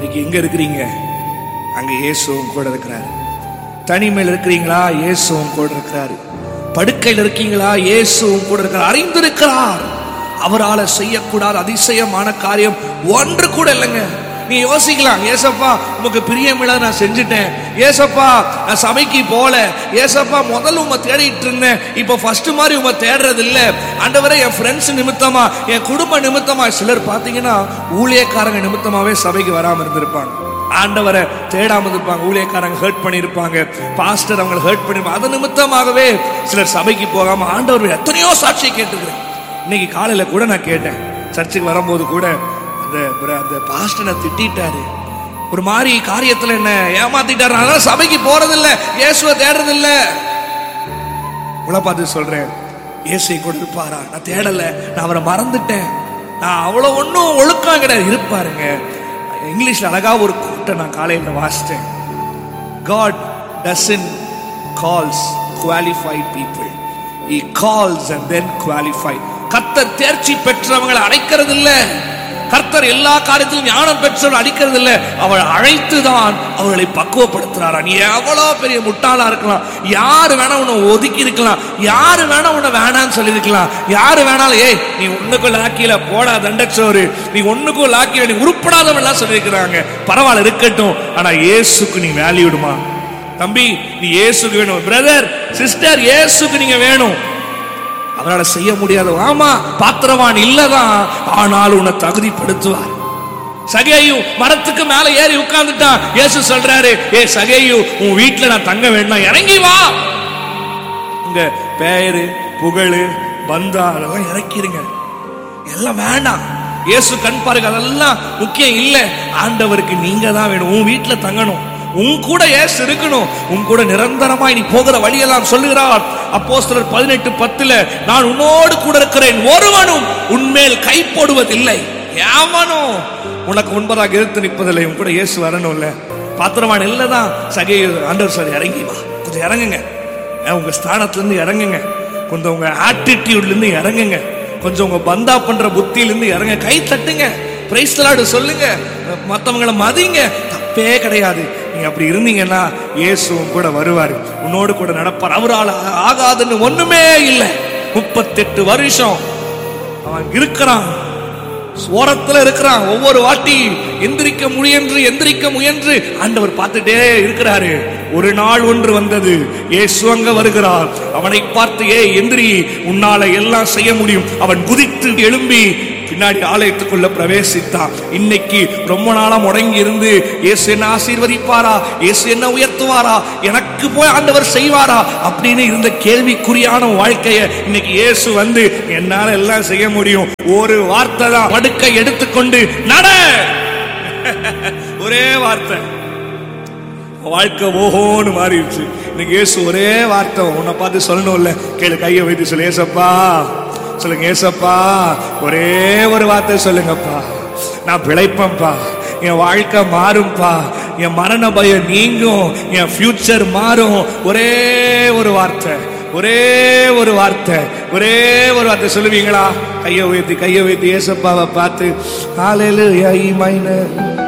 இன்னைக்கு எங்க இருக்கிறீங்க அங்க இயேசுவும் கூட இருக்கிறாரு தனிமையில் இருக்கிறீங்களா இயேசுவும் கூட இருக்கிறாரு படுக்கையில் இருக்கீங்களா இயேசுவும் கூட இருக்கிறார் அறிந்திருக்கிறார் அவரால செய்யக்கூடாத அதிசயமான காரியம் ஒன்று கூட இல்லைங்க நீ யோசிக்கலாம் ஏசப்பா உமக்கு பிரியமில்ல நான் செஞ்சுட்டேன் ஏசப்பா நான் சபைக்கு போல ஏசப்பா முதல்ல உங்க தேடிட்டு இருந்தேன் இப்போ ஃபர்ஸ்ட் மாதிரி உங்க தேடுறது இல்ல ஆண்டவரே என் ஃப்ரெண்ட்ஸ் நிமித்தமா என் குடும்ப நிமித்தமா சிலர் பாத்தீங்கன்னா ஊழியக்காரங்க நிமித்தமாவே சபைக்கு வராம இருந்திருப்பாங்க ஆண்டவரை தேடாம இருப்பாங்க ஊழியக்காரங்க ஹர்ட் பண்ணியிருப்பாங்க பாஸ்டர் அவங்களை ஹர்ட் பண்ணிருப்பாங்க அது நிமித்தமாகவே சிலர் சபைக்கு போகாம ஆண்டவர் எத்தனையோ சாட்சியை கேட்டுக்கிறேன் இன்னைக்கு காலையில கூட நான் கேட்டேன் சர்ச்சுக்கு வரும்போது கூட அந்த பிர- அந்த பாஸ்டனை திட்டிட்டாரு ஒரு மாதிரி காரியத்துல என்ன ஏமாத்திட்டாரு அதனால சபைக்கு போறதில்ல இயேசுவை தேடுறதில்ல உங்களை பார்த்து சொல்றேன் இயேசுவை கூட இருப்பாரா நான் தேடல நான் அவரை மறந்துட்டேன் நான் அவ்வளவு ஒன்றும் ஒழுக்கம் கிடையாது இருப்பாருங்க இங்கிலீஷ்ல அழகா ஒரு கூட்டை நான் காலையில வாசித்தேன் God doesn't calls qualified people. He calls and then qualify. கர்த்தர் தேர்ச்சி பெற்றவங்களை அழைக்கிறது இல்ல கர்த்தர் எல்லா காரியத்திலும் ஞானம் பெற்றவர்கள் அடிக்கிறது இல்ல அவள் அழைத்து தான் அவர்களை பக்குவப்படுத்துறாரா நீ எவ்வளவு பெரிய முட்டாளா இருக்கலாம் யாரு வேணா உன்னை ஒதுக்கி இருக்கலாம் யாரு வேணா உன்னை வேணான்னு சொல்லியிருக்கலாம் யாரு வேணாலும் ஏய் நீ ஒண்ணுக்கும் லாக்கியில போடா தண்டச்சோறு நீ ஒண்ணுக்கும் லாக்கியில நீ உருப்படாதவெல்லாம் சொல்லியிருக்கிறாங்க பரவாயில்ல இருக்கட்டும் ஆனா இயேசுக்கு நீ வேல்யூ விடுமா தம்பி நீ இயேசுக்கு வேணும் பிரதர் சிஸ்டர் இயேசுக்கு நீங்க வேணும் அவரால செய்ய முடியாது ஆமா பாத்திரவான் இல்லதான் ஆனால் உன்னை தகுதிப்படுத்துவார் சகேயு மரத்துக்கு மேல ஏறி உட்கார்ந்துட்டான் இயேசு சொல்றாரு ஏ சகேயு உன் வீட்டுல நான் தங்க வேண்டாம் இறங்கி வா உங்க பெயரு புகழு பந்தா அதெல்லாம் இறக்கிருங்க எல்லாம் வேண்டாம் இயேசு கண் பாருங்க அதெல்லாம் முக்கியம் இல்ல ஆண்டவருக்கு நீங்க தான் வேணும் உன் வீட்டுல தங்கணும் உன் கூட ஏசு இருக்கணும் உன் கூட நிரந்தரமா நீ போகிற வழியெல்லாம் சொல்லுகிறார் அப்போஸ்தலர் பதினெட்டு பத்துல நான் உன்னோடு கூட இருக்கிறேன் ஒருவனும் உன்மேல் கை போடுவதில்லை எவனும் உனக்கு முன்பதாக எதிர்த்து நிற்பதில்லை உன் கூட இயேசு வரணும்ல பாத்திரமான இல்லதான் சகை ஆண்டவர் சார் இறங்கி வா கொஞ்சம் இறங்குங்க ஏன் உங்க ஸ்தானத்துல இருந்து இறங்குங்க கொஞ்சம் உங்க ஆட்டிடியூட்ல இருந்து இறங்குங்க கொஞ்சம் உங்க பந்தா பண்ற புத்தியில இருந்து இறங்க கை தட்டுங்க பிரைஸ் லாடு சொல்லுங்க மத்தவங்கள மதிங்க தப்பே கிடையாது நீங்க அப்படி இருந்தீங்கன்னா இயேசுவும் கூட வருவாரு உன்னோடு கூட நடப்பார் அவரால் ஆகாதுன்னு ஒண்ணுமே இல்லை முப்பத்தெட்டு வருஷம் அவன் இருக்கிறான் ஓரத்துல இருக்கிறான் ஒவ்வொரு வாட்டி எந்திரிக்க முயன்று எந்திரிக்க முயன்று ஆண்டவர் பார்த்துட்டே இருக்கிறாரு ஒரு நாள் ஒன்று வந்தது இயேசு அங்க வருகிறார் அவனை பார்த்து ஏ எந்திரி உன்னால எல்லாம் செய்ய முடியும் அவன் குதித்து எழும்பி பின்னாடி ஆலயத்துக்குள்ள பிரவேசித்தான் இன்னைக்கு ரொம்ப நாளா முடங்கி இருந்து இயேசு என்ன ஆசீர்வதிப்பாரா இயேசு என்ன உயர்த்துவாரா எனக்கு போய் ஆண்டவர் செய்வாரா அப்படின்னு இருந்த கேள்விக்குறியான வாழ்க்கைய இன்னைக்கு இயேசு வந்து என்னால எல்லாம் செய்ய முடியும் ஒரு வார்த்தை தான் படுக்கை எடுத்துக்கொண்டு நட ஒரே வார்த்தை வாழ்க்கை ஓஹோன்னு மாறிடுச்சு இன்னைக்கு இயேசு ஒரே வார்த்தை உன்னை பார்த்து சொல்லணும்ல கேளு கையை வைத்து சொல்லு ஏசப்பா சொல்லுங்க ஏசப்பா ஒரே ஒரு வார்த்தை சொல்லுங்கப்பா நான் பிழைப்பேன்ப்பா என் வாழ்க்கை மாறும்பா என் மரண பயம் நீங்கும் என் ஃபியூச்சர் மாறும் ஒரே ஒரு வார்த்தை ஒரே ஒரு வார்த்தை ஒரே ஒரு வார்த்தை சொல்லுவீங்களா கையை உயர்த்தி கையை உயர்த்தி ஏசப்பாவை பார்த்து ஆலையில மைனர்